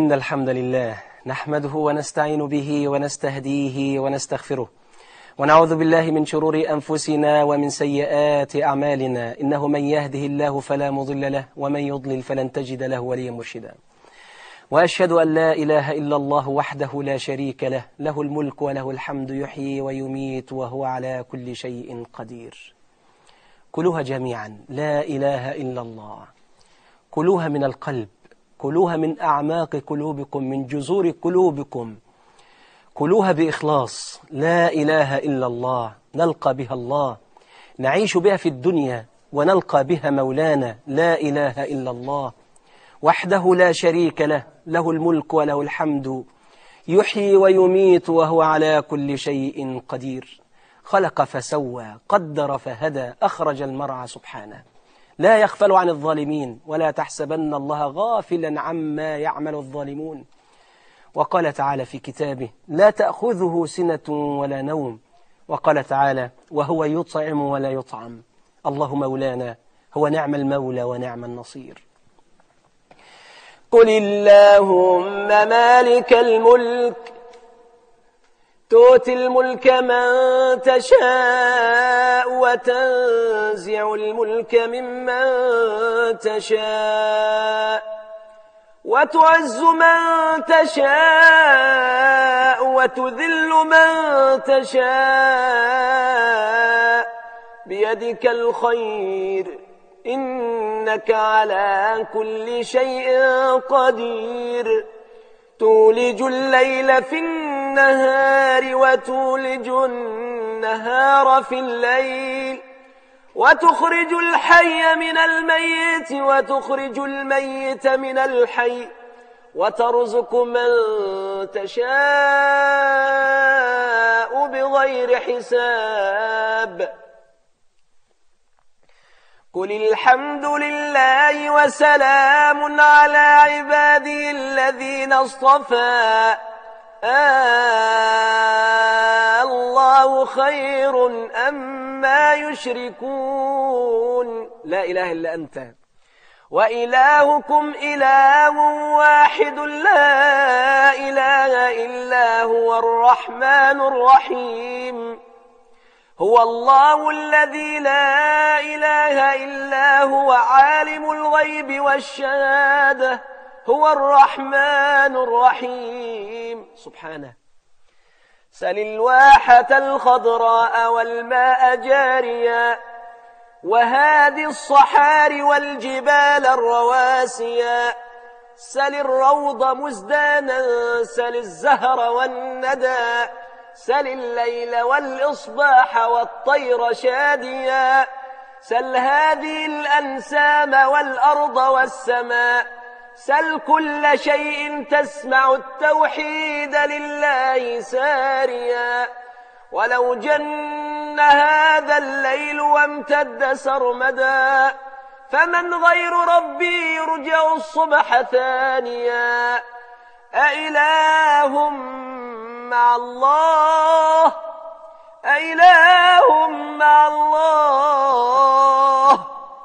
إن الحمد لله نحمده ونستعين به ونستهديه ونستغفره ونعوذ بالله من شرور أنفسنا ومن سيئات أعمالنا إنه من يهده الله فلا مضل له ومن يضلل فلن تجد له وليا مرشدا وأشهد أن لا إله إلا الله وحده لا شريك له له الملك وله الحمد يحيي ويميت وهو على كل شيء قدير كلوها جميعا لا إله إلا الله كلوها من القلب كلوها من أعماق قلوبكم من جذور قلوبكم كلوها بإخلاص لا إله إلا الله نلقى بها الله نعيش بها في الدنيا ونلقى بها مولانا لا إله إلا الله وحده لا شريك له له الملك وله الحمد يحيي ويميت وهو على كل شيء قدير خلق فسوى قدر فهدى أخرج المرعى سبحانه لا يغفل عن الظالمين ولا تحسبن الله غافلا عما يعمل الظالمون وقال تعالى في كتابه لا تأخذه سنة ولا نوم وقال تعالى وهو يطعم ولا يطعم الله مولانا هو نعم المولى ونعم النصير قل اللهم مالك الملك تؤتي الملك من تشاء وتنزع الملك ممن تشاء وتعز من تشاء وتذل من تشاء بيدك الخير إنك على كل شيء قدير تولج الليل في النهار وتولج النهار في الليل وتخرج الحي من الميت وتخرج الميت من الحي وترزق من تشاء بغير حساب قل الحمد لله وسلام على عبادي الذين اصطفى آه الله خير أما يشركون لا إله إلا أنت وإلهكم إله واحد لا إله إلا هو الرحمن الرحيم هو الله الذي لا إله إلا هو عالم الغيب والشهادة هو الرحمن الرحيم سبحانه سل الواحة الخضراء والماء جاريا وهادي الصحار والجبال الرواسيا سل الروض مزدانا سل الزهر والندى سل الليل والإصباح والطير شاديا سل هذه الأنسام والأرض والسماء سل كل شيء تسمع التوحيد لله ساريا ولو جن هذا الليل وامتد سرمدا فمن غير ربي يرجع الصبح ثانيا أإله مع الله أإله مع الله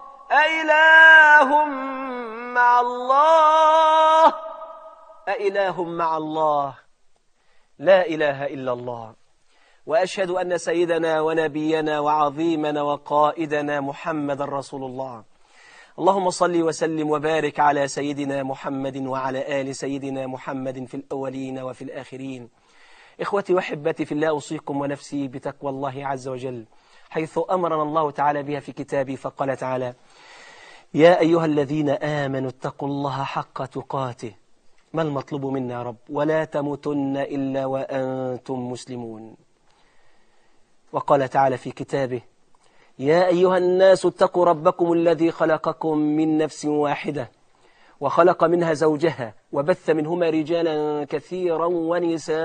أإله مع الله أإله مع الله لا إله إلا الله وأشهد أن سيدنا ونبينا وعظيمنا وقائدنا محمد رسول الله اللهم صل وسلم وبارك على سيدنا محمد وعلى آل سيدنا محمد في الأولين وفي الآخرين إخوتي وحبتي في الله أوصيكم ونفسي بتقوى الله عز وجل حيث أمرنا الله تعالى بها في كتابه فقال تعالى يا أيها الذين آمنوا اتقوا الله حق تقاته ما المطلوب منا يا رب ولا تموتن إلا وأنتم مسلمون وقال تعالى في كتابه يا أيها الناس اتقوا ربكم الذي خلقكم من نفس واحدة وخلق منها زوجها وبث منهما رجالا كثيرا ونساء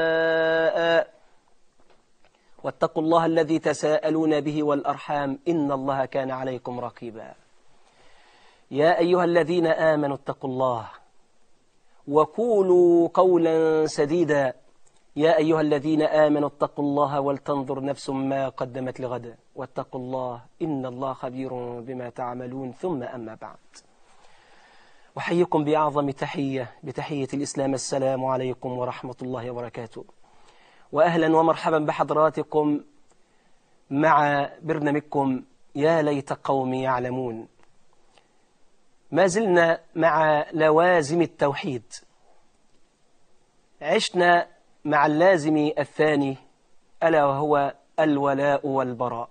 واتقوا الله الذي تساءلون به والأرحام إن الله كان عليكم رقيبا يا أيها الذين آمنوا اتقوا الله وقولوا قولا سديدا يا أيها الذين آمنوا اتقوا الله ولتنظر نفس ما قدمت لغدا واتقوا الله إن الله خبير بما تعملون ثم أما بعد أحييكم بأعظم تحية بتحية الإسلام السلام عليكم ورحمة الله وبركاته وأهلا ومرحبا بحضراتكم مع برنامجكم يا ليت قومي يعلمون ما زلنا مع لوازم التوحيد عشنا مع اللازم الثاني ألا وهو الولاء والبراء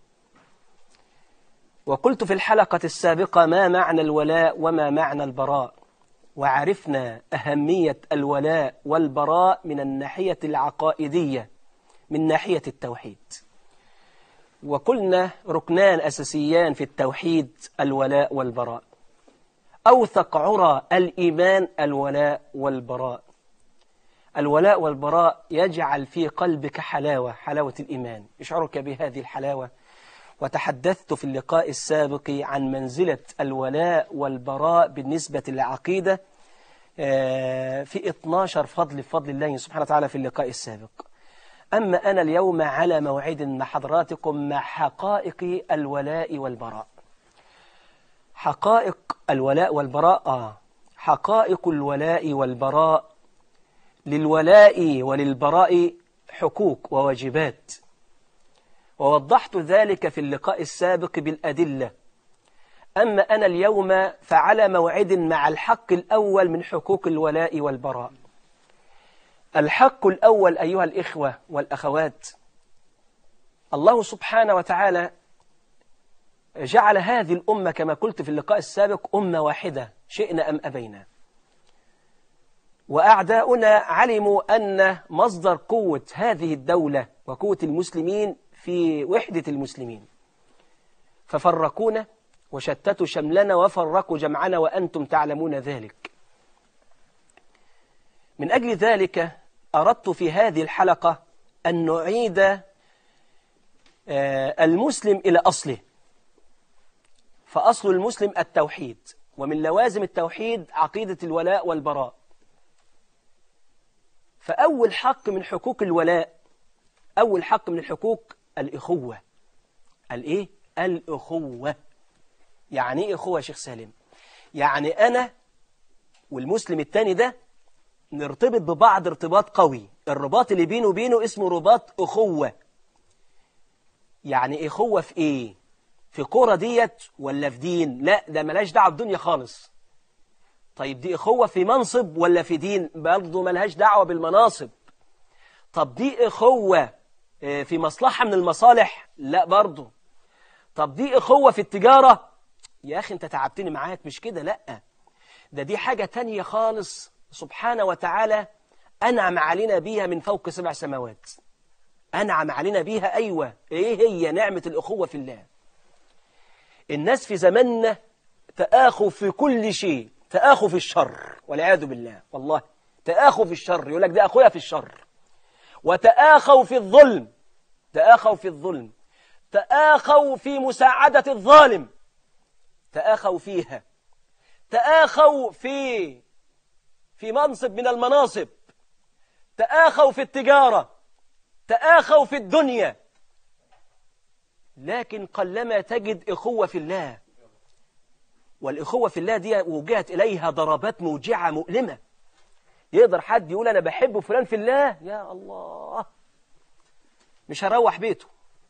وقلت في الحلقة السابقة ما معنى الولاء وما معنى البراء وعرفنا أهمية الولاء والبراء من الناحية العقائدية من ناحية التوحيد وقلنا ركنان أساسيان في التوحيد الولاء والبراء أوثق عرى الإيمان الولاء والبراء الولاء والبراء يجعل في قلبك حلاوة حلاوة الإيمان يشعرك بهذه الحلاوة وتحدثت في اللقاء السابق عن منزلة الولاء والبراء بالنسبة للعقيدة في 12 فضل بفضل الله سبحانه وتعالى في اللقاء السابق أما أنا اليوم على موعد مع حضراتكم مع حقائق الولاء والبراء حقائق الولاء والبراء آه. حقائق الولاء والبراء للولاء وللبراء حقوق وواجبات ووضحت ذلك في اللقاء السابق بالأدلة أما أنا اليوم فعلى موعد مع الحق الأول من حقوق الولاء والبراء الحق الأول أيها الإخوة والأخوات الله سبحانه وتعالى جعل هذه الأمة كما قلت في اللقاء السابق أمة واحدة شئنا أم أبينا وأعداؤنا علموا أن مصدر قوة هذه الدولة وقوة المسلمين في وحدة المسلمين ففرقونا وشتتوا شملنا وفرقوا جمعنا وأنتم تعلمون ذلك من أجل ذلك أردت في هذه الحلقة أن نعيد المسلم إلى أصله فأصل المسلم التوحيد ومن لوازم التوحيد عقيدة الولاء والبراء فأول حق من حقوق الولاء أول حق من الحقوق الإخوة الإيه؟ الإخوة يعني إيه إخوة يا شيخ سالم؟ يعني أنا والمسلم التاني ده نرتبط ببعض ارتباط قوي الرباط اللي بينه وبينه اسمه رباط أخوة يعني إخوة في إيه؟ في كورة ديت ولا في دين؟ لا ده ملاش دعوة بدنيا خالص طيب دي إخوة في منصب ولا في دين؟ برضه ملهاش دعوة بالمناصب طب دي إخوة في مصلحة من المصالح لا برضه طب دي إخوة في التجارة يا أخي أنت تعبتني معاك مش كده لا ده دي حاجة تانية خالص سبحانه وتعالى أنعم علينا بيها من فوق سبع سماوات أنعم علينا بيها أيوة إيه هي نعمة الأخوة في الله الناس في زماننا تآخوا في كل شيء تآخوا في الشر والعياذ بالله والله تآخوا في الشر يقول لك ده أخويا في الشر وتآخوا في الظلم تآخوا في الظلم تآخوا في مساعدة الظالم تآخوا فيها تآخوا في في منصب من المناصب تآخوا في التجارة تآخوا في الدنيا لكن قلما تجد إخوة في الله والإخوة في الله دي وجهت إليها ضربات موجعة مؤلمة يقدر حد يقول أنا بحب فلان في الله يا الله مش هروح بيته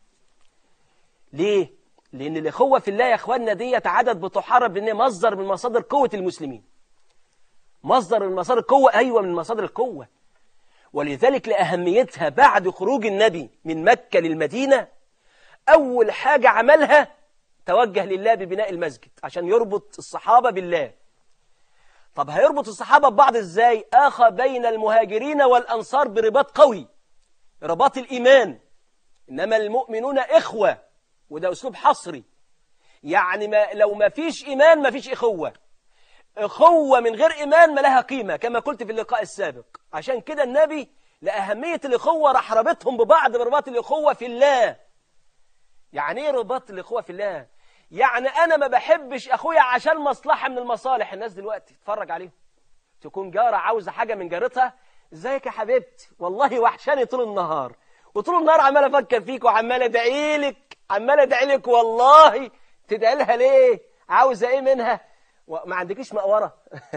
ليه؟ لأن الإخوة في الله يا أخواننا ديت عدد بتحارب لأن مصدر من مصادر قوة المسلمين مصدر من مصادر القوة أيوة من مصادر القوة ولذلك لأهميتها بعد خروج النبي من مكة للمدينة أول حاجة عملها توجه لله ببناء المسجد عشان يربط الصحابة بالله طب هيربط الصحابة ببعض ازاي آخى بين المهاجرين والأنصار برباط قوي رباط الإيمان إنما المؤمنون إخوة وده أسلوب حصري يعني ما لو ما فيش إيمان ما فيش إخوة إخوة من غير إيمان ما لها قيمة كما قلت في اللقاء السابق عشان كده النبي لأهمية الإخوة راح ربطهم ببعض برباط الإخوة في الله يعني إيه رباط الإخوة في الله يعني أنا ما بحبش أخويا عشان مصلحة من المصالح الناس دلوقتي تتفرج عليهم تكون جارة عاوزة حاجة من جارتها ازيك يا حبيبتي والله وحشاني طول النهار وطول النهار عمال أفكر فيك وعمال أدعي لك عمال أدعي لك والله تدعي لها ليه عاوزة إيه منها وما عندكيش مقوره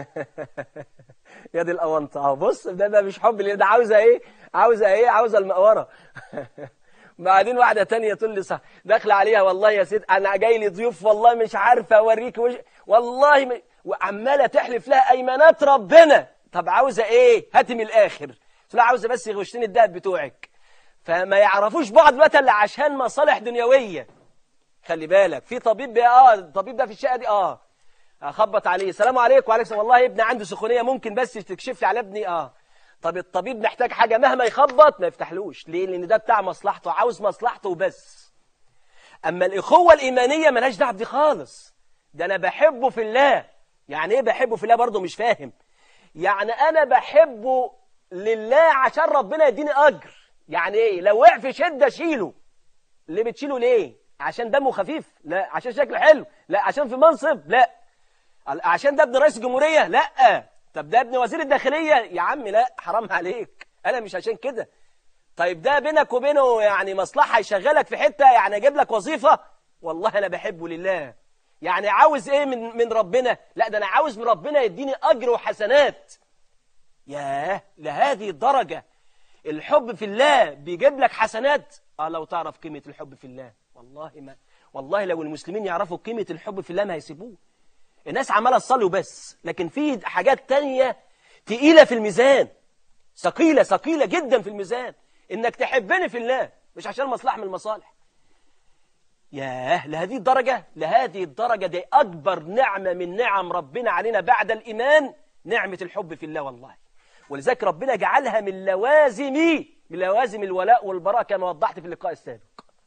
يا دي الأونطة اهو بص ده ده مش حب ليه ده عاوزة ايه عاوزة ايه عاوزة المقورة بعدين واحدة تانية تقول لي صح داخلة عليها والله يا ست أنا جاي لي ضيوف والله مش عارفة أوريك وش والله م... وعمالة تحلف لها أيمانات ربنا طب عاوزة إيه؟ هاتي من الآخر قلت لها عاوزة بس يغشتني الدهب بتوعك فما يعرفوش بعض مثلا إلا عشان مصالح دنيوية خلي بالك في طبيب بي... اه الطبيب ده في الشقة دي اه اخبط عليه السلام عليكم وعليكم السلام والله ابني عنده سخونية ممكن بس تكشف لي على ابني اه طب الطبيب محتاج حاجة مهما يخبط ما يفتحلوش ليه لان ده بتاع مصلحته عاوز مصلحته وبس اما الاخوة الايمانية ملهاش دعوه بدي خالص ده انا بحبه في الله يعني ايه بحبه في الله برضه مش فاهم يعني انا بحبه لله عشان ربنا يديني اجر يعني ايه لو وقع في شدة شيله اللي بتشيله ليه عشان دمه خفيف لا عشان شكله حلو لا عشان في منصب لا عشان ده ابن رئيس الجمهورية لا طب ده ابن وزير الداخلية يا عم لا حرام عليك أنا مش عشان كده طيب ده بينك وبينه يعني مصلحة يشغلك في حتة يعني أجيب لك وظيفة والله أنا بحبه لله يعني عاوز إيه من, من ربنا لا ده أنا عاوز من ربنا يديني أجر وحسنات ياه لهذه الدرجة الحب في الله بيجيب لك حسنات اه لو تعرف قيمة الحب في الله والله ما والله لو المسلمين يعرفوا قيمة الحب في الله ما هيسيبوه الناس عمالة تصلي وبس لكن في حاجات تانية تقيلة في الميزان ثقيلة ثقيلة جدا في الميزان انك تحبني في الله مش عشان مصلحة من المصالح ياه لهذه الدرجة لهذه الدرجة دي أكبر نعمة من نعم ربنا علينا بعد الإيمان نعمة الحب في الله والله ولذلك ربنا جعلها من لوازم من لوازم الولاء والبراء كما وضحت في اللقاء السابق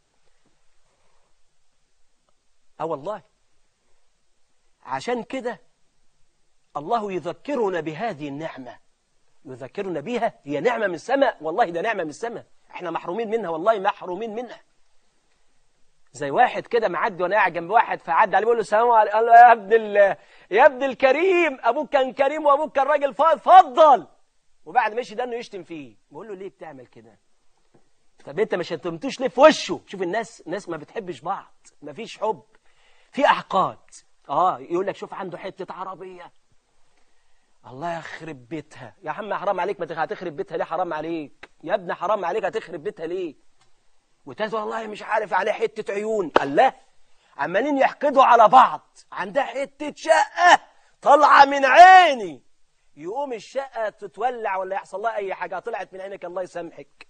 اه والله عشان كده الله يذكرنا بهذه النعمة يذكرنا بها هي نعمة من السماء والله ده نعمة من السماء احنا محرومين منها والله محرومين منها زي واحد كده معدي وانا قاعد جنب واحد فعدى عليه بيقول له السلام عليكم قال له يا ابن ال... يا ابن الكريم ابوك كان كريم وابوك كان راجل فضل وبعد مشي ده انه يشتم فيه بقول له ليه بتعمل كده طب انت مش هتمتوش ليه في وشه شوف الناس الناس ما بتحبش بعض ما فيش حب في احقاد اه يقول لك شوف عنده حته عربيه الله يخرب بيتها يا عم حرام عليك ما هتخرب بيتها ليه حرام عليك يا ابني حرام عليك هتخرب بيتها ليه وتاز والله مش عارف عليه حته عيون الله عمالين يحقدوا على بعض عندها حته شقه طالعه من عيني يقوم الشقه تتولع ولا يحصل لها اي حاجه طلعت من عينك الله يسامحك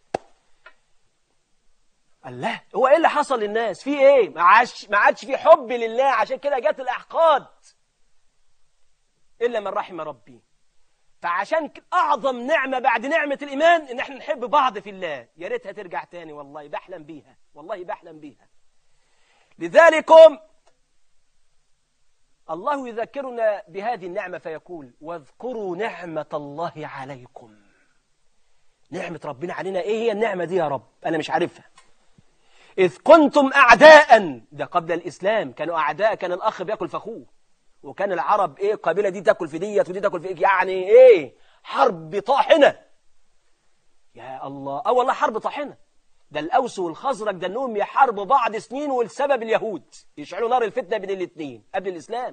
الله هو ايه اللي حصل للناس في ايه ما عادش ما عادش في حب لله عشان كده جت الاحقاد الا من رحم ربي فعشان اعظم نعمه بعد نعمه الايمان ان احنا نحب بعض في الله يا ريتها ترجع تاني والله بحلم بيها والله بحلم بيها لذلكم الله يذكرنا بهذه النعمه فيقول واذكروا نعمه الله عليكم نعمه ربنا علينا ايه هي النعمه دي يا رب انا مش عارفها إذ كنتم أعداء ده قبل الإسلام كانوا أعداء كان الأخ بياكل في أخوه وكان العرب إيه القبيلة دي تاكل في ديت ودي تاكل في إيه يعني إيه حرب طاحنة يا الله أه والله حرب طاحنة ده الأوس والخزرج ده أنهم يحاربوا بعض سنين والسبب اليهود يشعلوا نار الفتنة بين الاثنين قبل الإسلام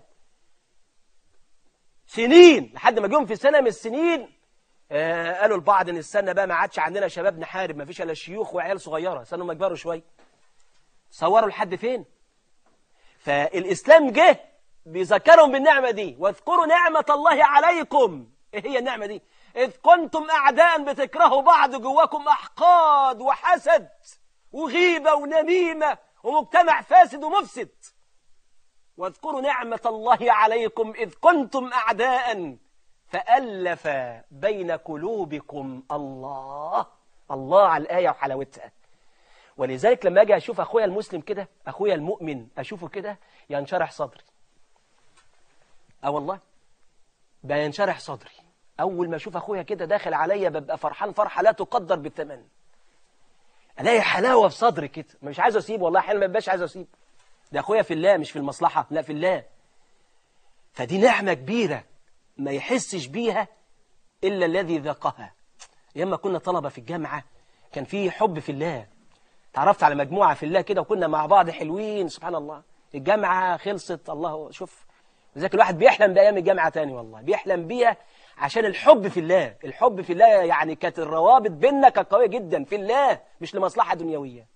سنين لحد ما جم في سنة من السنين آه قالوا البعض ان السنة بقى ما عادش عندنا شباب نحارب ما فيش الا شيوخ وعيال صغيرة سنة ما كبروا شوية صوروا لحد فين فالإسلام جه بيذكرهم بالنعمة دي واذكروا نعمة الله عليكم ايه هي النعمة دي إذ كنتم أعداء بتكرهوا بعض جواكم أحقاد وحسد وغيبة ونميمة ومجتمع فاسد ومفسد واذكروا نعمة الله عليكم إذ كنتم أعداء فألف بين قلوبكم الله الله على الآية وحلاوتها ولذلك لما أجي أشوف أخويا المسلم كده أخويا المؤمن أشوفه كده ينشرح صدري أه والله بينشرح صدري أول ما أشوف أخويا كده داخل عليا ببقى فرحان فرحة لا تقدر بالثمن ألاقي حلاوة في صدري كده مش عايز أسيبه والله أحيانا ما ببقاش عايز أسيبه ده أخويا في الله مش في المصلحة لا في الله فدي نعمة كبيرة ما يحسش بيها إلا الذي ذاقها ياما كنا طلبة في الجامعة كان في حب في الله تعرفت على مجموعة في الله كده وكنا مع بعض حلوين سبحان الله الجامعة خلصت الله شوف لذلك الواحد بيحلم بأيام الجامعة تاني والله بيحلم بيها عشان الحب في الله الحب في الله يعني كانت الروابط بيننا كانت قوية جدا في الله مش لمصلحة دنيوية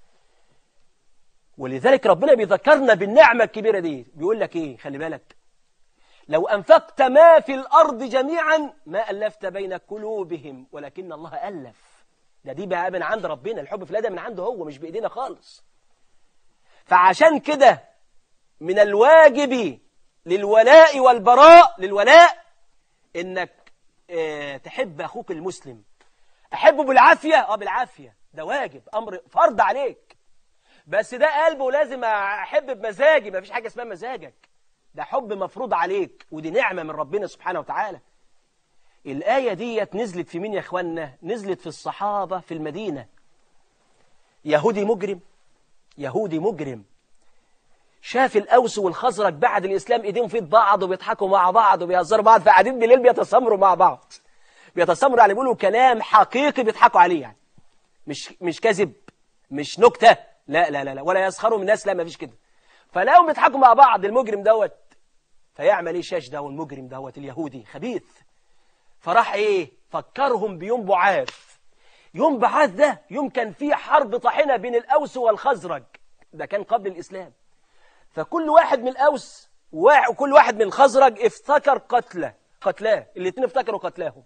ولذلك ربنا بيذكرنا بالنعمة الكبيرة دي بيقول لك ايه خلي بالك لو أنفقت ما في الأرض جميعا ما ألفت بين قلوبهم ولكن الله ألف ده دي بقى من عند ربنا الحب في الله ده من عنده هو مش بإيدينا خالص فعشان كده من الواجب للولاء والبراء للولاء إنك اه تحب أخوك المسلم أحبه بالعافية اه بالعافية ده واجب أمر فرض عليك بس ده قلبه لازم أحب بمزاجي ما فيش حاجة اسمها مزاجك ده حب مفروض عليك ودي نعمة من ربنا سبحانه وتعالى الآية ديت نزلت في مين يا أخوانا نزلت في الصحابة في المدينة يهودي مجرم يهودي مجرم شاف الأوس والخزرج بعد الإسلام إيديهم في بعض وبيضحكوا مع بعض وبيهزروا بعض فقاعدين بالليل بيتسامروا مع بعض بيتسامروا يعني بيقولوا كلام حقيقي بيضحكوا عليه يعني مش مش كذب مش نكتة لا لا لا, لا ولا يسخروا من الناس لا ما فيش كده فلاقوا بيضحكوا مع بعض المجرم دوت فيعمل ايه شاش ده والمجرم دوت اليهودي خبيث فراح ايه فكرهم بيوم بعاث يوم بعاث ده يوم كان فيه حرب طاحنه بين الاوس والخزرج ده كان قبل الاسلام فكل واحد من الاوس وكل واحد من الخزرج افتكر قتله قتلاه الاثنين افتكروا قتلاهم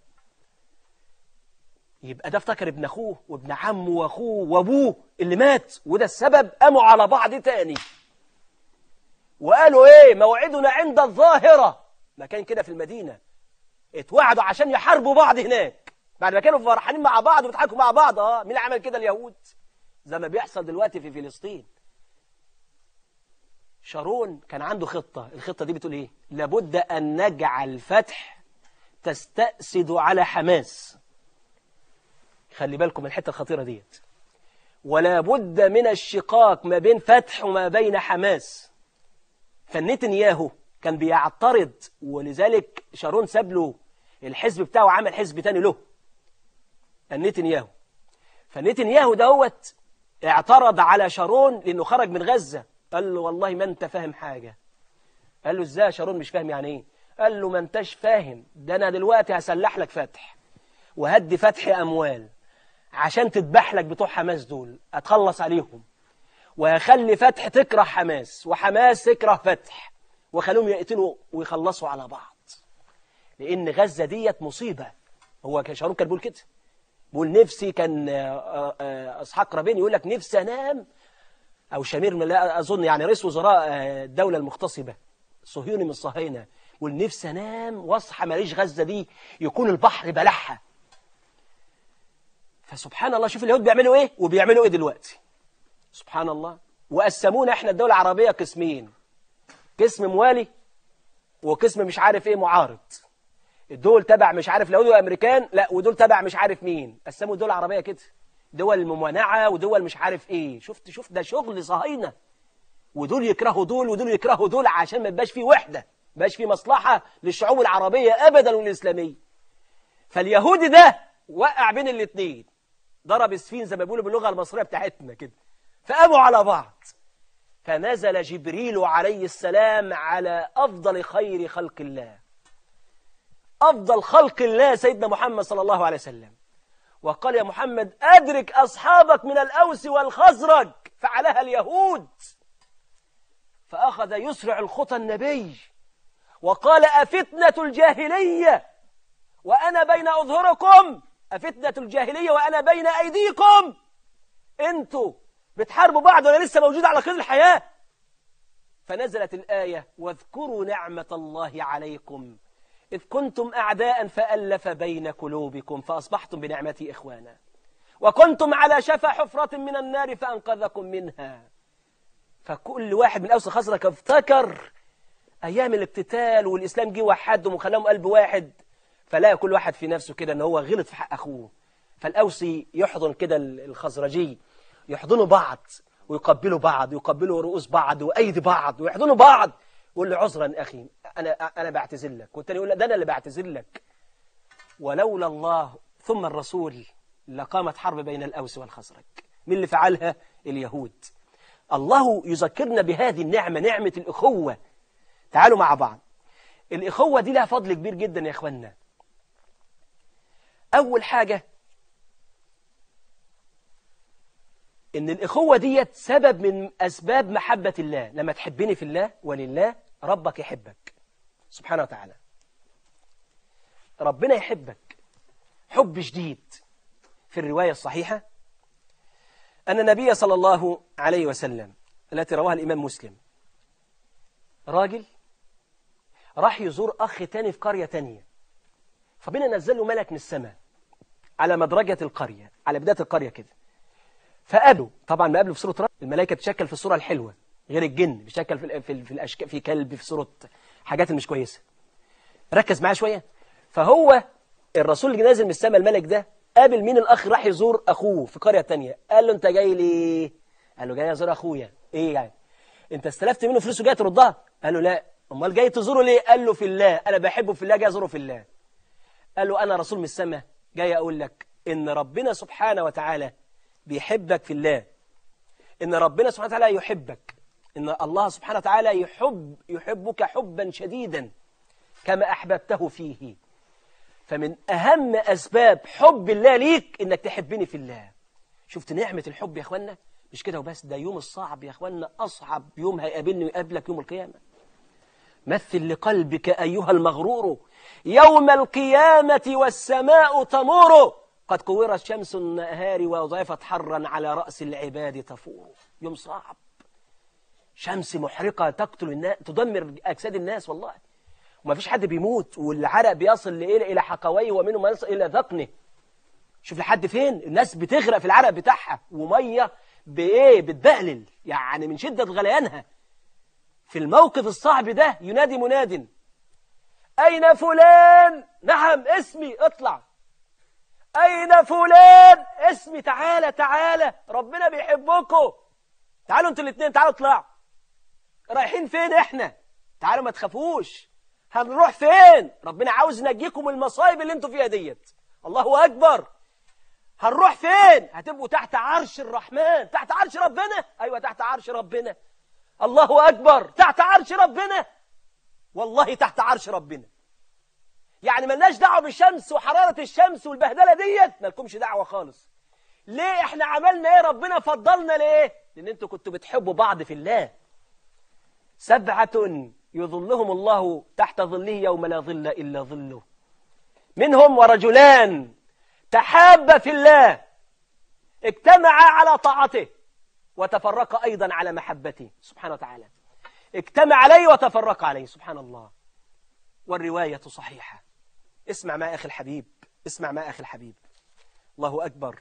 يبقى ده افتكر ابن اخوه وابن عمه واخوه وابوه اللي مات وده السبب قاموا على بعض تاني وقالوا ايه موعدنا عند الظاهرة مكان كده في المدينة اتوعدوا عشان يحاربوا بعض هناك بعد ما كانوا فرحانين مع بعض وبيضحكوا مع بعض اه مين اللي عمل كده اليهود زي ما بيحصل دلوقتي في فلسطين شارون كان عنده خطة الخطة دي بتقول ايه لابد ان نجعل فتح تستأسد على حماس خلي بالكم من الحتة الخطيرة ديت ولا بد من الشقاق ما بين فتح وما بين حماس فنتنياهو كان بيعترض ولذلك شارون ساب له الحزب بتاعه عمل حزب تاني له النتنياهو فنتنياهو دوت اعترض على شارون لانه خرج من غزة قال له والله ما انت فاهم حاجة قال له ازاي شارون مش فاهم يعني ايه قال له ما انتش فاهم ده انا دلوقتي هسلح لك فتح وهدي فتح اموال عشان تذبح لك بتوع حماس دول اتخلص عليهم وهخلي فتح تكره حماس وحماس تكره فتح وخلوهم يقتلوا ويخلصوا على بعض لأن غزة ديت مصيبة هو شارون كان بيقول كده بيقول نفسي كان اسحاق رابين يقول لك نفسي انام او شمير لا اظن يعني رئيس وزراء الدوله المغتصبه صهيوني من الصهاينه يقول نفسي انام واصحى ماليش غزه دي يكون البحر بلعها فسبحان الله شوف اليهود بيعملوا ايه وبيعملوا ايه دلوقتي سبحان الله وقسمونا احنا الدولة العربية قسمين قسم موالي وقسم مش عارف ايه معارض الدول تبع مش عارف اليهود والامريكان لا ودول تبع مش عارف مين قسموا الدول العربية كده دول الممانعة ودول مش عارف ايه شفت شفت ده شغل صهاينة ودول يكرهوا دول ودول يكرهوا دول عشان ما يبقاش فيه وحدة ما يبقاش فيه مصلحة للشعوب العربية ابدا والاسلامية فاليهودي ده وقع بين الاثنين ضرب سفين زي ما بيقولوا باللغة المصرية بتاعتنا كده فقاموا على بعض فنزل جبريل عليه السلام على أفضل خير خلق الله أفضل خلق الله سيدنا محمد صلى الله عليه وسلم وقال يا محمد أدرك أصحابك من الأوس والخزرج فعلها اليهود فأخذ يسرع الخطى النبي وقال أفتنة الجاهلية وأنا بين أظهركم أفتنة الجاهلية وأنا بين أيديكم أنتوا بتحاربوا بعض ولا لسه موجود على قيد الحياة فنزلت الآية واذكروا نعمة الله عليكم إذ كنتم أعداء فألف بين قلوبكم فأصبحتم بنعمتي إخوانا وكنتم على شفا حفرة من النار فأنقذكم منها فكل واحد من أوس خزرك افتكر أيام الاقتتال والإسلام جه وحدهم وخلاهم قلب واحد فلا كل واحد في نفسه كده أن هو غلط في حق أخوه فالأوسي يحضن كده الخزرجي يحضنوا بعض ويقبلوا بعض ويقبلوا رؤوس بعض وأيدي بعض ويحضنوا بعض يقول له عذرا أخي أنا أنا بعتذر لك والتاني يقول له ده أنا اللي بعتذر لك ولولا الله ثم الرسول لقامت حرب بين الأوس والخزرج من اللي فعلها اليهود الله يذكرنا بهذه النعمة نعمة الأخوة تعالوا مع بعض الإخوة دي لها فضل كبير جدا يا إخوانا أول حاجة إن الإخوة ديت سبب من أسباب محبة الله لما تحبني في الله ولله ربك يحبك سبحانه وتعالى ربنا يحبك حب شديد في الرواية الصحيحة أن النبي صلى الله عليه وسلم التي رواها الإمام مسلم راجل راح يزور أخ تاني في قرية تانية فبنا نزل له ملك من السماء على مدرجة القرية على بداية القرية كده فقابله طبعا ما قابله في صورة رجل الملائكة بتشكل في الصورة الحلوة غير الجن بتشكل في في, في الأشكال في كلب في صورة حاجات مش كويسة ركز معاه شوية فهو الرسول اللي نازل من السماء الملك ده قابل مين الأخ راح يزور أخوه في قرية تانية قال له أنت جاي ليه قال له جاي أزور أخويا إيه يعني أنت استلفت منه فلوس وجاي تردها قال له لا أمال جاي تزوره ليه قال له في الله أنا بحبه في الله جاي أزوره في الله قال له أنا رسول من السماء جاي أقول لك إن ربنا سبحانه وتعالى بيحبك في الله إن ربنا سبحانه وتعالى يحبك إن الله سبحانه وتعالى يحب يحبك حبا شديدا كما أحببته فيه فمن أهم أسباب حب الله ليك إنك تحبني في الله شفت نعمة الحب يا أخوانا مش كده وبس ده يوم الصعب يا أخوانا أصعب يوم هيقابلني ويقابلك يوم القيامة مثل لقلبك أيها المغرور يوم القيامة والسماء تمور قد كورت شمس النهار وضعفت حرا على رأس العباد تفور يوم صعب شمس محرقة تقتل الناس تدمر أجساد الناس والله وما فيش حد بيموت والعرق بيصل لإيه إلى حقويه ومنه ما يصل إلى ذقنه شوف لحد فين الناس بتغرق في العرق بتاعها ومية بإيه بتبهلل يعني من شدة غليانها في الموقف الصعب ده ينادي مناد أين فلان نعم اسمي اطلع أين فلان اسمي تعالى تعالى ربنا بيحبكم تعالوا انتوا الاثنين تعالوا اطلعوا رايحين فين احنا تعالوا ما تخافوش هنروح فين ربنا عاوز ينجيكم من المصايب اللي انتوا فيها ديت الله أكبر هنروح فين هتبقوا تحت عرش الرحمن تحت عرش ربنا أيوة تحت عرش ربنا الله أكبر تحت عرش ربنا والله تحت عرش ربنا يعني ملناش دعوة بالشمس وحرارة الشمس والبهدلة ديت مالكمش دعوة خالص ليه احنا عملنا ايه ربنا فضلنا ليه لان انتوا كنتوا بتحبوا بعض في الله سبعة يظلهم الله تحت ظله يوم لا ظل إلا ظله منهم ورجلان تحاب في الله اجتمعا على طاعته وتفرق أيضا على محبته سبحانه وتعالى اجتمع عليه وتفرق عليه سبحان الله والرواية صحيحة اسمع ما أخي الحبيب اسمع ما أخي الحبيب الله أكبر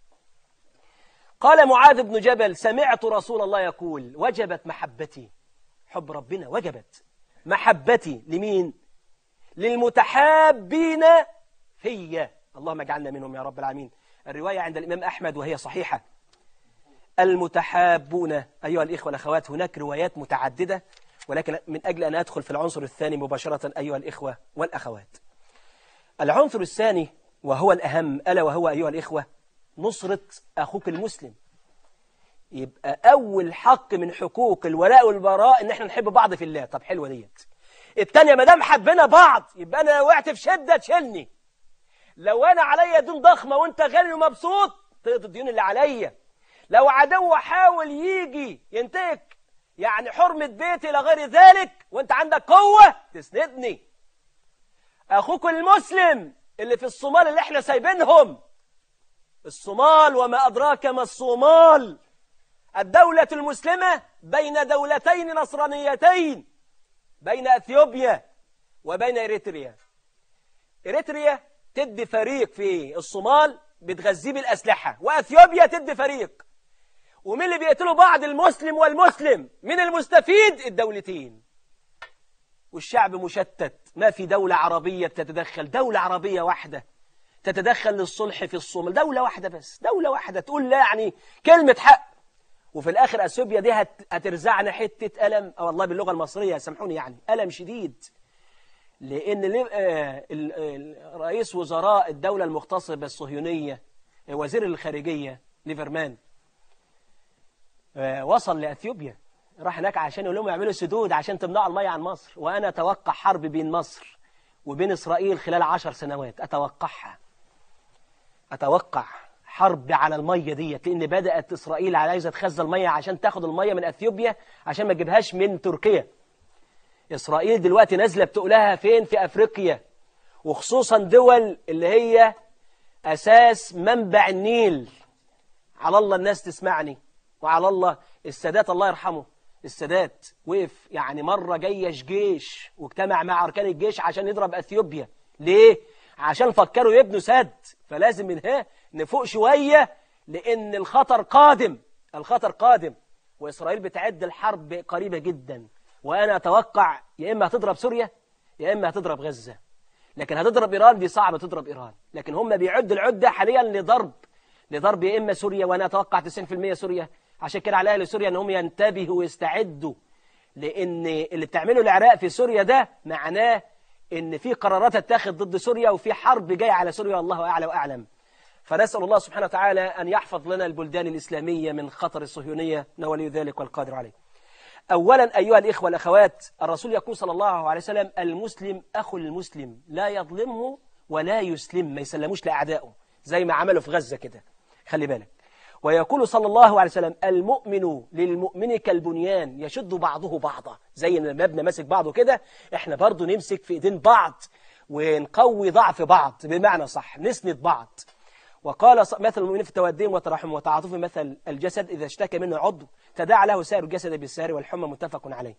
قال معاذ بن جبل سمعت رسول الله يقول وجبت محبتي حب ربنا وجبت محبتي لمين للمتحابين فيا اللهم اجعلنا منهم يا رب العالمين الرواية عند الإمام أحمد وهي صحيحة المتحابون أيها الإخوة والأخوات هناك روايات متعددة ولكن من أجل أن أدخل في العنصر الثاني مباشرة أيها الإخوة والأخوات العنصر الثاني وهو الأهم ألا وهو أيها الإخوة نصرة أخوك المسلم يبقى أول حق من حقوق الولاء والبراء إن احنا نحب بعض في الله طب حلوة ديت التانية ما دام حبينا بعض يبقى أنا وقعت في شدة تشيلني لو أنا عليا دين ضخمة وأنت غني ومبسوط تقضي الديون اللي عليا لو عدو حاول يجي ينتهك يعني حرمة بيتي إلى غير ذلك وأنت عندك قوة تسندني أخوك المسلم اللي في الصومال اللي احنا سايبينهم الصومال وما أدراك ما الصومال الدولة المسلمة بين دولتين نصرانيتين بين أثيوبيا وبين إريتريا إريتريا تدي فريق في الصومال بتغذيه بالأسلحة وأثيوبيا تدي فريق ومين اللي بيقتلوا بعض المسلم والمسلم من المستفيد الدولتين والشعب مشتت ما في دولة عربية بتتدخل دولة عربية واحدة تتدخل للصلح في الصومال دولة واحدة بس دولة واحدة تقول لا يعني كلمة حق وفي الآخر أثيوبيا دي هترزعنا حتة ألم أو والله باللغة المصرية سامحوني يعني ألم شديد لأن رئيس وزراء الدولة المغتصبة الصهيونية وزير الخارجية ليفرمان وصل لأثيوبيا راح هناك عشان يقول لهم يعملوا سدود عشان تمنعوا المية عن مصر وأنا أتوقع حرب بين مصر وبين إسرائيل خلال عشر سنوات أتوقعها أتوقع حرب على المية ديت لأن بدأت إسرائيل عايزة تخزن المية عشان تاخد المية من أثيوبيا عشان ما تجيبهاش من تركيا إسرائيل دلوقتي نازلة بتقولها فين في أفريقيا وخصوصا دول اللي هي أساس منبع النيل على الله الناس تسمعني وعلى الله السادات الله يرحمه السادات وقف يعني مرة جيش جيش واجتمع مع أركان الجيش عشان يضرب أثيوبيا ليه؟ عشان فكروا يبنوا سد فلازم من ها نفوق شوية لأن الخطر قادم الخطر قادم وإسرائيل بتعد الحرب قريبة جدا وأنا أتوقع يا إما هتضرب سوريا يا إما هتضرب غزة لكن هتضرب إيران دي صعبة تضرب إيران لكن هم بيعدوا العدة حاليا لضرب لضرب يا إما سوريا وأنا أتوقع 90% سوريا عشان كده على أهل سوريا أنهم ينتبهوا ويستعدوا لأن اللي بتعمله العراق في سوريا ده معناه إن في قرارات تتاخد ضد سوريا وفي حرب جاية على سوريا الله أعلى وأعلم فنسأل الله سبحانه وتعالى أن يحفظ لنا البلدان الإسلامية من خطر الصهيونية نولي ذلك والقادر عليه أولا أيها الإخوة والأخوات الرسول يقول صلى الله عليه وسلم المسلم أخو المسلم لا يظلمه ولا يسلم ما يسلموش لأعدائه زي ما عملوا في غزة كده خلي بالك ويقول صلى الله عليه وسلم المؤمن للمؤمن كالبنيان يشد بعضه بعضا زي ما المبنى ماسك بعضه كده احنا برضو نمسك في ايدين بعض ونقوي ضعف بعض بمعنى صح نسند بعض وقال مثل المؤمنين في توديهم وتراحمهم وتعاطفهم مثل الجسد إذا اشتكى منه عضو تداعى له سائر الجسد بالسهر والحمى متفق عليه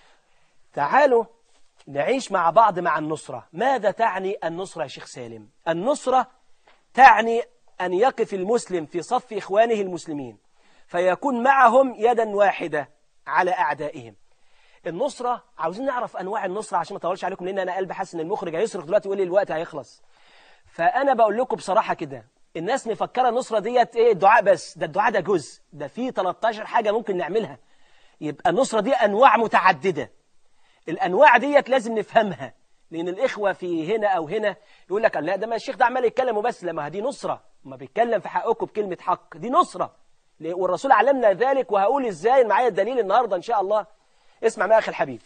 تعالوا نعيش مع بعض مع النصرة ماذا تعني النصرة يا شيخ سالم النصرة تعني أن يقف المسلم في صف إخوانه المسلمين فيكون معهم يدا واحدة على أعدائهم النصرة عاوزين نعرف أنواع النصرة عشان ما اطولش عليكم لأن أنا قلبي حاسس إن المخرج هيصرخ دلوقتي ويقول لي الوقت هيخلص فأنا بقول لكم بصراحة كده الناس مفكرة النصرة ديت إيه الدعاء بس ده الدعاء ده جزء ده فيه 13 حاجة ممكن نعملها يبقى النصرة دي أنواع متعددة الأنواع ديت لازم نفهمها لأن الإخوة في هنا أو هنا يقول لك لا ده ما الشيخ ده عمال يتكلم وبس لما دي نصرة ما بيتكلم في حقكم بكلمة حق دي نصرة والرسول علمنا ذلك وهقول إزاي معايا الدليل النهاردة إن شاء الله اسمع معي أخي الحبيب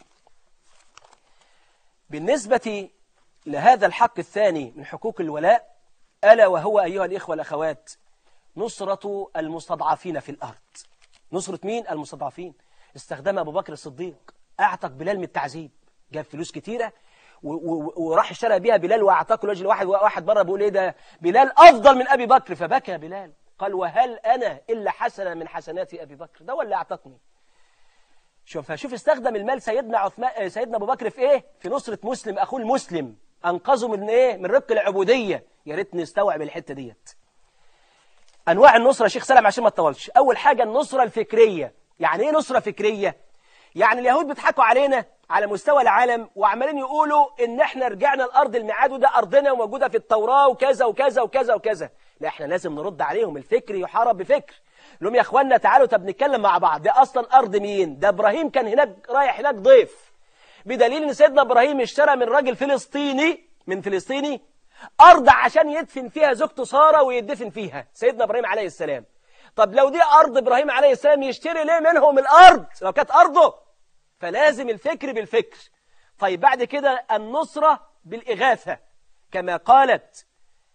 بالنسبة لهذا الحق الثاني من حقوق الولاء ألا وهو أيها الإخوة والأخوات نصرة المستضعفين في الأرض نصرة مين؟ المستضعفين استخدمها أبو بكر الصديق أعتق بلال من التعذيب جاب فلوس كتيرة وراح اشترى بيها بلال واعتقل وجه واحد واحد بره بيقول ايه ده بلال افضل من ابي بكر فبكى بلال قال وهل انا الا حسنه من حسنات ابي بكر ده ولا اعتقني شوف شوف استخدم المال سيدنا عثمان سيدنا ابو بكر في ايه في نصره مسلم اخوه المسلم انقذه من ايه من رق العبوديه يا ريت نستوعب الحته ديت انواع النصره يا شيخ سلام عشان ما تطولش اول حاجه النصره الفكريه يعني ايه نصره فكريه يعني اليهود بيضحكوا علينا على مستوى العالم وعمالين يقولوا ان احنا رجعنا لارض الميعاد وده ارضنا وموجوده في التوراه وكذا وكذا وكذا وكذا لا احنا لازم نرد عليهم الفكر يحارب بفكر لهم يا اخوانا تعالوا طب نتكلم مع بعض ده اصلا ارض مين ده ابراهيم كان هناك رايح هناك ضيف بدليل ان سيدنا ابراهيم اشترى من راجل فلسطيني من فلسطيني ارض عشان يدفن فيها زوجته ساره ويدفن فيها سيدنا ابراهيم عليه السلام طب لو دي ارض ابراهيم عليه السلام يشتري ليه منهم الارض لو كانت ارضه فلازم الفكر بالفكر طيب بعد كده النصرة بالإغاثة كما قالت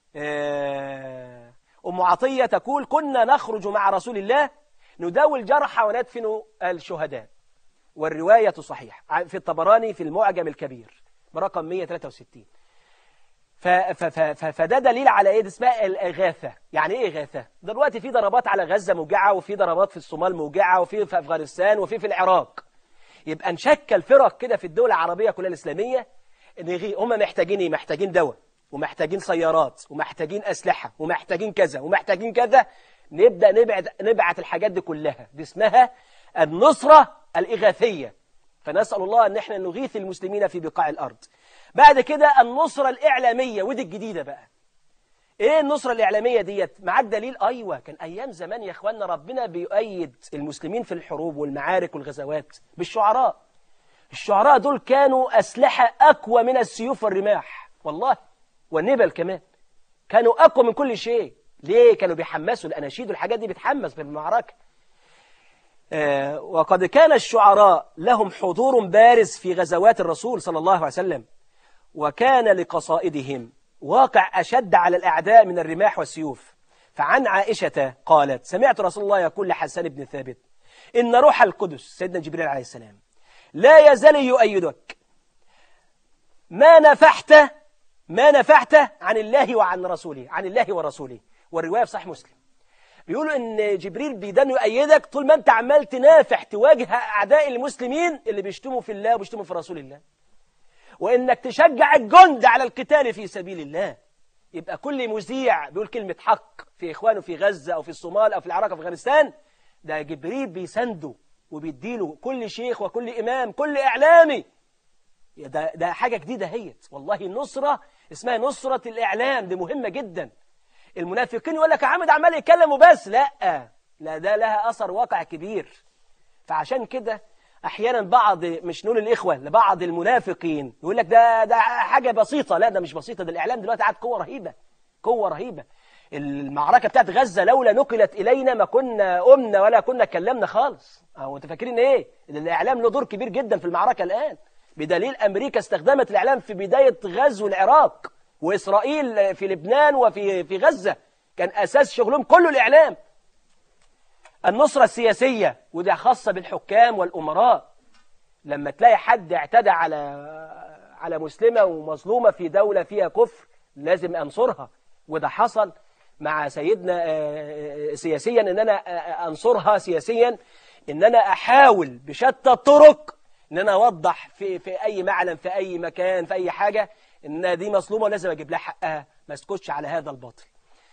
أم عطية تقول كنا نخرج مع رسول الله نداوي الجرحى وندفن الشهداء والرواية صحيح في الطبراني في المعجم الكبير برقم 163 ف ف ف فده دليل على ايه اسمها الاغاثه يعني ايه اغاثه دلوقتي في ضربات على غزه موجعه وفي ضربات في الصومال موجعه وفي في افغانستان وفي في العراق يبقى نشكل فرق كده في الدول العربية كلها الإسلامية نغي هم محتاجين ايه محتاجين دواء ومحتاجين سيارات ومحتاجين أسلحة ومحتاجين كذا ومحتاجين كذا نبدأ نبعت, نبعت الحاجات دي كلها دي اسمها النصرة الإغاثية فنسأل الله أن احنا نغيث المسلمين في بقاع الأرض بعد كده النصرة الإعلامية ودي الجديدة بقى ايه النصرة الإعلامية ديت معاك دليل أيوة كان أيام زمان يا إخواننا ربنا بيؤيد المسلمين في الحروب والمعارك والغزوات بالشعراء الشعراء دول كانوا أسلحة أقوى من السيوف والرماح والله والنبل كمان كانوا أقوى من كل شيء ليه كانوا بيحمسوا الأناشيد والحاجات دي بتحمس في المعركة آه، وقد كان الشعراء لهم حضور بارز في غزوات الرسول صلى الله عليه وسلم وكان لقصائدهم واقع أشد على الأعداء من الرماح والسيوف فعن عائشة قالت سمعت رسول الله يقول لحسان بن ثابت إن روح القدس سيدنا جبريل عليه السلام لا يزال يؤيدك ما نفحت ما نفحت عن الله وعن رسوله عن الله ورسوله والرواية في صحيح مسلم بيقولوا ان جبريل بيدان يؤيدك طول ما انت عمال تنافح تواجه اعداء المسلمين اللي بيشتموا في الله وبيشتموا في رسول الله وانك تشجع الجند على القتال في سبيل الله يبقى كل مذيع بيقول كلمة حق في إخوانه في غزة أو في الصومال أو في العراق أو في أفغانستان ده جبريل بيسنده وبيديله كل شيخ وكل إمام كل إعلامي ده, ده حاجة جديدة هيت والله النصرة اسمها نصرة الإعلام دي مهمة جدا المنافقين يقول لك عامد عمال يتكلم وبس لا لا ده لها أثر واقع كبير فعشان كده احيانا بعض مش نقول الاخوه لبعض المنافقين يقول لك ده ده حاجه بسيطه لا ده مش بسيطه ده الاعلام دلوقتي قاعد قوه رهيبه قوه رهيبه المعركه بتاعت غزه لولا نقلت الينا ما كنا قمنا ولا كنا اتكلمنا خالص هو انتوا فاكرين ايه ان الاعلام له دور كبير جدا في المعركه الان بدليل امريكا استخدمت الاعلام في بدايه غزو العراق واسرائيل في لبنان وفي في غزه كان اساس شغلهم كله الاعلام النصرة السياسية ودي خاصة بالحكام والأمراء لما تلاقي حد اعتدى على على مسلمة ومظلومة في دولة فيها كفر لازم أنصرها وده حصل مع سيدنا سياسيا ان انا انصرها سياسيا ان انا احاول بشتى الطرق ان انا اوضح في في اي معلم في اي مكان في اي حاجه ان دي مظلومه ولازم اجيب لها حقها ما اسكتش على هذا الباطل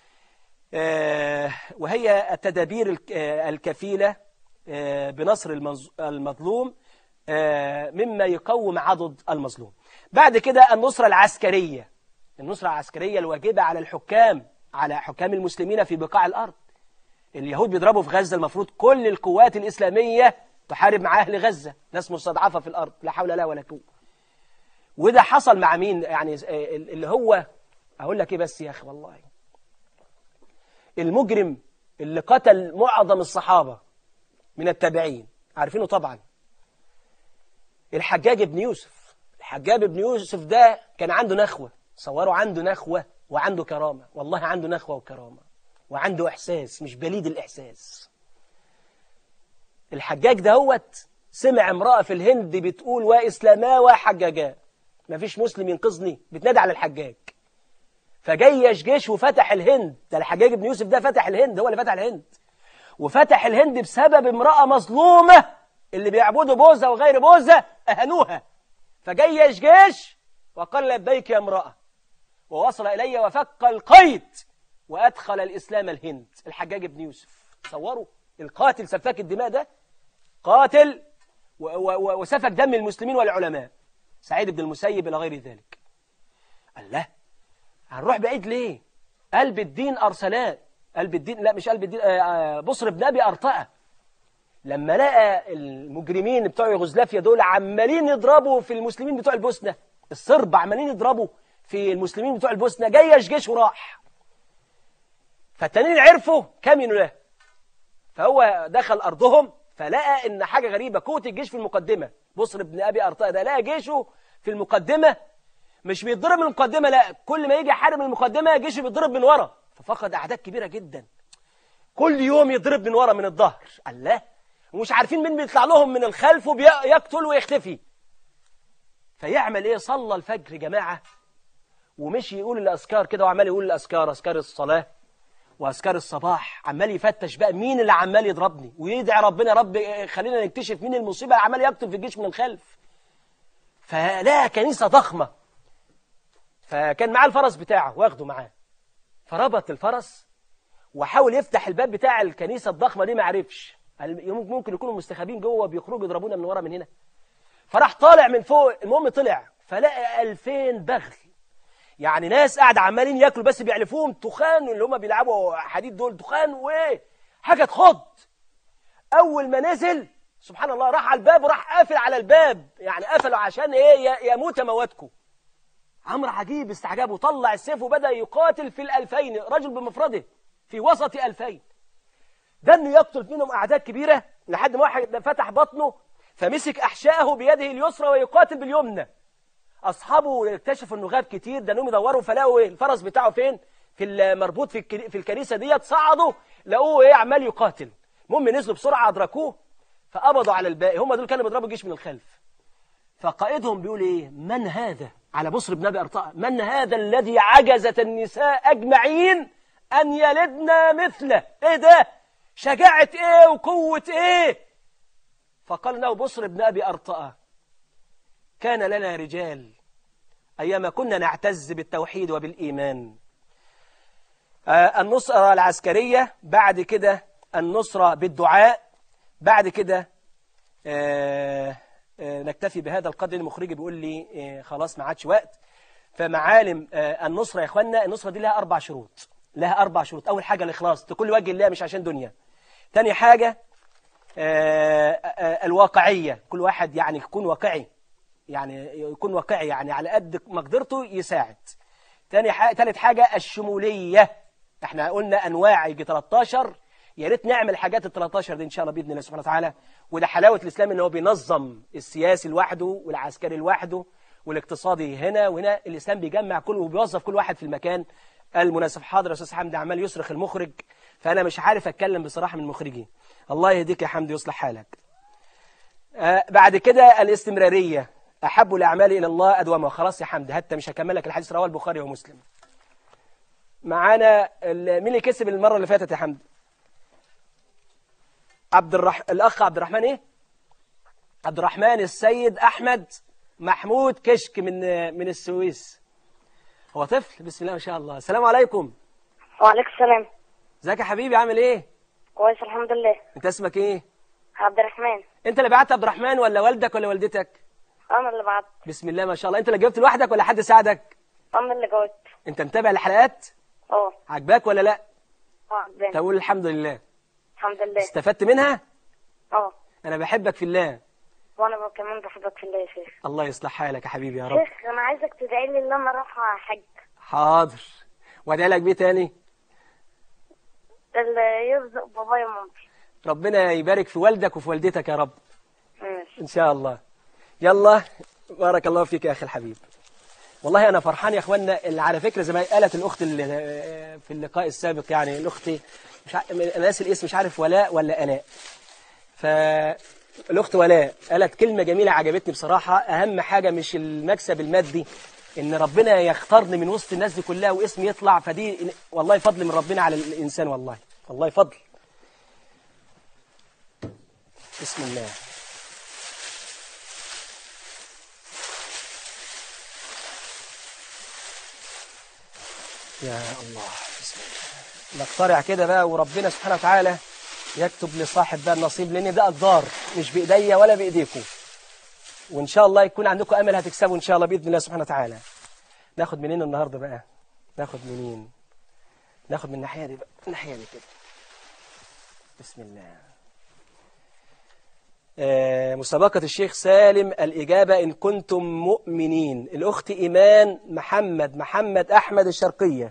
وهي التدابير الكفيلة بنصر المظلوم مما يقوم عضد المظلوم بعد كده النصرة العسكرية النصرة العسكرية الواجبة على الحكام على حكام المسلمين في بقاع الأرض اليهود بيضربوا في غزة المفروض كل القوات الإسلامية تحارب مع أهل غزة ناس مستضعفة في الأرض لا حول لا ولا قوة وده حصل مع مين يعني اللي هو أقول لك إيه بس يا أخي والله المجرم اللي قتل معظم الصحابة من التابعين عارفينه طبعا الحجاج بن يوسف الحجاج بن يوسف ده كان عنده نخوة صوروا عنده نخوة وعنده كرامة والله عنده نخوة وكرامة وعنده إحساس مش بليد الإحساس الحجاج دهوت سمع امرأة في الهند بتقول وإسلاما وحجاجا مفيش مسلم ينقذني بتنادي على الحجاج فجيش جيش وفتح الهند ده الحجاج بن يوسف ده فتح الهند هو اللي فتح الهند وفتح الهند بسبب امرأة مظلومة اللي بيعبدوا بوزة وغير بوزة أهنوها فجيش جيش وقال لبيك يا امرأة ووصل إلي وفك القيد وأدخل الإسلام الهند الحجاج بن يوسف تصوروا القاتل سفاك الدماء ده قاتل وسفك دم المسلمين والعلماء سعيد بن المسيب إلى غير ذلك الله هنروح بعيد ليه قلب الدين أرسلان قلب الدين لا مش قلب الدين بصر بن أبي أرطأة لما لقى المجرمين بتوع يوغوسلافيا دول عمالين يضربوا في المسلمين بتوع البوسنة الصرب عمالين يضربوا في المسلمين بتوع البوسنة جيش جيش وراح فالتانيين عرفوا كمنوا له فهو دخل أرضهم فلقى إن حاجة غريبة قوة الجيش في المقدمة بصر بن أبي أرطأة ده لقى جيشه في المقدمة مش بيتضرب من المقدمة لا كل ما يجي حارب من المقدمة جيشه بيتضرب من ورا ففقد أعداد كبيرة جدا كل يوم يضرب من ورا من الظهر الله ومش عارفين مين بيطلع لهم من الخلف ويقتل ويختفي فيعمل ايه صلى الفجر جماعة ومشي يقول الأذكار كده وعمال يقول الأذكار أذكار الصلاة وأذكار الصباح عمال يفتش بقى مين اللي عمال يضربني ويدعي ربنا رب خلينا نكتشف مين المصيبة اللي عمال يقتل في الجيش من الخلف فلقى كنيسة ضخمة فكان معاه الفرس بتاعه واخده معاه فربط الفرس وحاول يفتح الباب بتاع الكنيسة الضخمة دي ما عرفش ممكن يكونوا مستخبين جوه بيخرجوا يضربونا من ورا من هنا فراح طالع من فوق المهم طلع فلقى 2000 بغل يعني ناس قاعد عمالين ياكلوا بس بيعلفوهم تخان اللي هم بيلعبوا حديد دول تخان وايه حاجه تخض اول ما نزل سبحان الله راح على الباب وراح قافل على الباب يعني قفلوا عشان ايه يموت موتكم امر عجيب استعجاب وطلع السيف وبدا يقاتل في الالفين رجل بمفرده في وسط الفين ده انه يقتل منهم اعداد كبيره لحد ما واحد فتح بطنه فمسك احشائه بيده اليسرى ويقاتل باليمنى اصحابه اكتشفوا انه غاب كتير ده انهم يدوروا فلقوا إيه؟ الفرس بتاعه فين في المربوط في الكني- في الكنيسه ديت صعدوا لقوه ايه عمال يقاتل المهم نزلوا بسرعه ادركوه فقبضوا على الباقي هم دول كانوا بيضربوا الجيش من الخلف فقائدهم بيقول ايه من هذا على بصر بن ابي ارطاء من هذا الذي عجزت النساء اجمعين ان يلدن مثله ايه ده شجاعه ايه وقوه ايه فقال له بصر بن ابي ارطاء كان لنا رجال ايام كنا نعتز بالتوحيد وبالايمان آه، النصرة العسكرية بعد كده النصرة بالدعاء بعد كده آه، آه، نكتفي بهذا القدر المخرج بيقول لي آه، خلاص ما عادش وقت فمعالم آه، النصرة يا اخوانا النصرة دي لها أربع شروط لها أربع شروط أول حاجة الإخلاص تكون لوجه الله مش عشان دنيا تاني حاجة آه، آه، الواقعية كل واحد يعني يكون واقعي يعني يكون واقعي يعني على قد مقدرته يساعد تاني حاجة تالت حاجة الشمولية احنا قلنا انواع يجي 13 يا ريت نعمل حاجات ال 13 دي ان شاء الله باذن الله سبحانه وتعالى وده حلاوه الاسلام ان هو بينظم السياسي لوحده والعسكري لوحده والاقتصادي هنا وهنا الاسلام بيجمع كله وبيوظف كل واحد في المكان المناسب حاضر يا استاذ حمدي عمال يصرخ المخرج فانا مش عارف اتكلم بصراحه من مخرجي الله يهديك يا حمدي يصلح حالك آه بعد كده الاستمراريه احب الاعمال الى الله ادومها خلاص يا حمدي حتى مش هكمل لك الحديث رواه البخاري ومسلم معانا ال- مين اللي كسب المره اللي فاتت يا حمدي عبد الرح... الاخ عبد الرحمن ايه عبد الرحمن السيد احمد محمود كشك من من السويس هو طفل بسم الله ما شاء الله السلام عليكم وعليكم السلام ازيك يا حبيبي عامل ايه كويس الحمد لله انت اسمك ايه عبد الرحمن انت اللي بعت عبد الرحمن ولا والدك ولا والدتك انا اللي بعت بسم الله ما شاء الله انت اللي جاوبت لوحدك ولا حد ساعدك انا اللي جاوبت انت متابع الحلقات اه عجباك ولا لا اه عجباني تقول الحمد لله الحمد لله استفدت منها اه انا بحبك في الله وانا بقى كمان بحبك في الله يا شيخ الله يصلح حالك يا حبيبي يا رب شيخ انا عايزك تدعي لي ان انا اروح حج حاضر وادعي لك بيه تاني اللي يرزق بابايا ومامتي ربنا يبارك في والدك وفي والدتك يا رب ماشي ان شاء الله يلا بارك الله فيك يا اخي الحبيب والله انا فرحان يا اخوانا اللي على فكره زي ما قالت الاخت اللي في اللقاء السابق يعني الاخت مش ع... انا ناسي الاسم مش عارف ولاء ولا الاء فالاخت ولاء قالت كلمه جميله عجبتني بصراحه اهم حاجه مش المكسب المادي ان ربنا يختارني من وسط الناس دي كلها واسمي يطلع فدي والله فضل من ربنا على الانسان والله والله فضل بسم الله يا الله بسم الله نقترع كده بقى وربنا سبحانه وتعالى يكتب لصاحب بقى النصيب لان ده اقدار مش بايديا ولا بايديكم وان شاء الله يكون عندكم امل هتكسبوا ان شاء الله باذن الله سبحانه وتعالى ناخد منين النهارده بقى ناخد منين ناخد من الناحيه دي بقى الناحيه دي كده بسم الله آه، مسابقة الشيخ سالم الإجابة إن كنتم مؤمنين الأخت إيمان محمد محمد أحمد الشرقية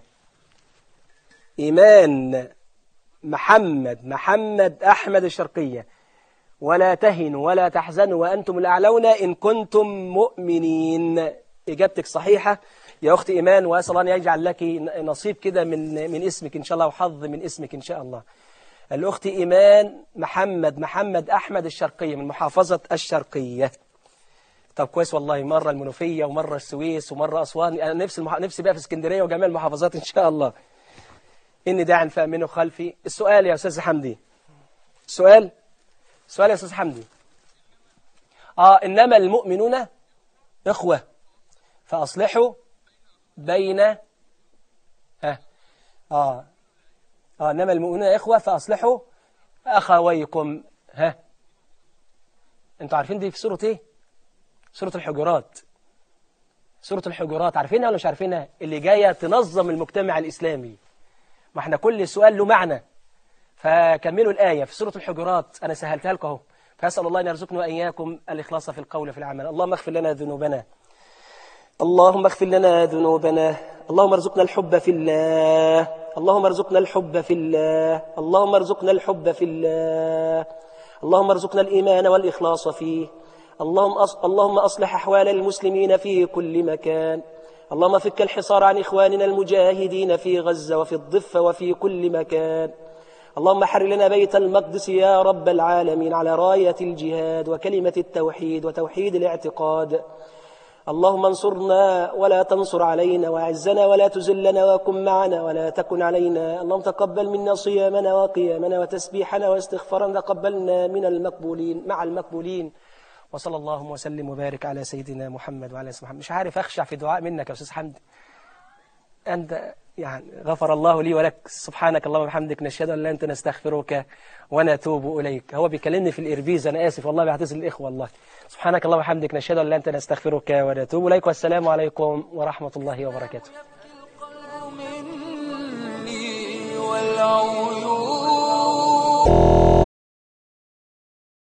إيمان محمد محمد أحمد الشرقية ولا تهنوا ولا تحزنوا وأنتم الأعلون إن كنتم مؤمنين إجابتك صحيحة يا أخت إيمان وأسأل الله أن يجعل لك نصيب كده من من اسمك إن شاء الله وحظ من اسمك إن شاء الله الأخت إيمان محمد محمد أحمد الشرقية من محافظة الشرقية طب كويس والله مرة المنوفية ومرة السويس ومرة أسوان أنا نفسي المح... نفسي بقى في اسكندرية وجميع المحافظات إن شاء الله إني داع فأمنه خلفي السؤال يا أستاذ حمدي السؤال السؤال يا أستاذ حمدي آه إنما المؤمنون إخوة فأصلحوا بين ها آه آه إنما المؤمنون إخوة فأصلحوا أخويكم ها أنتوا عارفين دي في سورة إيه؟ سورة الحجرات سورة الحجرات عارفينها ولا مش عارفينها؟ اللي جاية تنظم المجتمع الإسلامي ما احنا كل سؤال له معنى فكملوا الآية في سورة الحجرات أنا سهلتها لكم اهو فأسأل الله أن يرزقنا وإياكم الإخلاص في القول وفي العمل اللهم اغفر لنا ذنوبنا اللهم اغفر لنا ذنوبنا اللهم ارزقنا الحب في الله اللهم ارزقنا الحب في الله اللهم ارزقنا الحب في الله اللهم ارزقنا الإيمان والإخلاص فيه اللهم, أص... اللهم أصلح أحوال المسلمين في كل مكان اللهم فك الحصار عن إخواننا المجاهدين في غزة وفي الضفة وفي كل مكان اللهم حر لنا بيت المقدس يا رب العالمين على راية الجهاد وكلمة التوحيد وتوحيد الاعتقاد اللهم انصرنا ولا تنصر علينا واعزنا ولا تزلنا وكن معنا ولا تكن علينا اللهم تقبل منا صيامنا وقيامنا وتسبيحنا واستغفارنا تقبلنا من المقبولين مع المقبولين وصلى الله وسلم وبارك على سيدنا محمد وعلى سيدنا محمد مش عارف اخشع في دعاء منك يا استاذ حمدي انت يعني غفر الله لي ولك سبحانك اللهم وبحمدك نشهد ان لا انت نستغفرك ونتوب اليك هو بيكلمني في الاربيز انا اسف والله بعتذر الاخوه والله سبحانك اللهم وبحمدك نشهد ان لا انت نستغفرك ونتوب اليك والسلام عليكم ورحمه الله وبركاته القلب مني والعيون